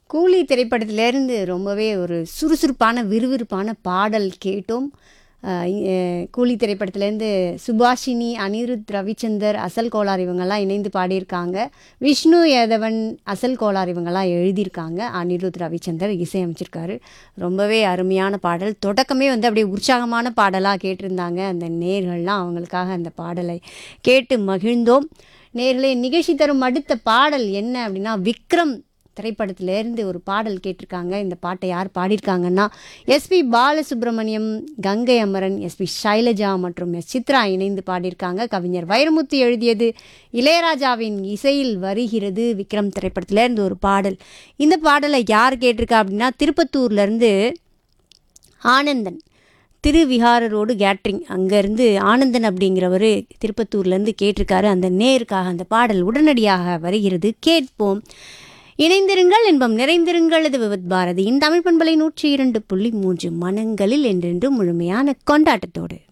கூலி திரைப்படத்திலேருந்து ரொம்பவே ஒரு சுறுசுறுப்பான விறுவிறுப்பான பாடல் கேட்டோம் அஹ் இ- அஹ் கூலி திரைப்படத்திலேருந்து சுபாஷினி அனிருத் ரவிச்சந்தர் அசல் கோளார் இவங்கெல்லாம் இணைந்து பாடியிருக்காங்க விஷ்ணு யாதவன் அசல் கோளார் இவங்கெல்லாம் எழுதியிருக்காங்க அனிருத் ரவிச்சந்தர் இசையமைச்சிருக்காரு ரொம்பவே அருமையான பாடல் தொடக்கமே வந்து அப்படியே உற்சாகமான பாடலாக கேட்டிருந்தாங்க அந்த நேர்கள்லாம் அவங்களுக்காக அந்த பாடலை கேட்டு மகிழ்ந்தோம் நேர்களே நிகழ்ச்சி தரும் அடுத்த பாடல் என்ன அப்படின்னா விக்ரம் திரைப்படத்திலேருந்து ஒரு பாடல் கேட்டிருக்காங்க இந்த பாட்டை யார் பாடியிருக்காங்கன்னா எஸ்பி பாலசுப்ரமணியம் கங்கை அமரன் எஸ்பி ஷைலஜா மற்றும் எஸ் சித்ரா இணைந்து பாடியிருக்காங்க கவிஞர் வைரமுத்து எழுதியது இளையராஜாவின் இசையில் வருகிறது விக்ரம் திரைப்படத்திலேருந்து ஒரு பாடல் இந்த பாடலை யார் கேட்டிருக்கா அப்படின்னா திருப்பத்தூர்லேருந்து ஆனந்தன் திருவிகார ரோடு கேட்ரிங் அங்கேருந்து ஆனந்தன் அப்படிங்கிறவர் திருப்பத்தூர்லேருந்து கேட்டிருக்காரு அந்த நேருக்காக அந்த பாடல் உடனடியாக வருகிறது கேட்போம் இணைந்திருங்கள் இன்பம் நிறைந்திருங்கள் இது விவத் பாரதியின் தமிழ் பண்பலை நூற்றி இரண்டு புள்ளி மூன்று மனங்களில் என்றென்றும் முழுமையான கொண்டாட்டத்தோடு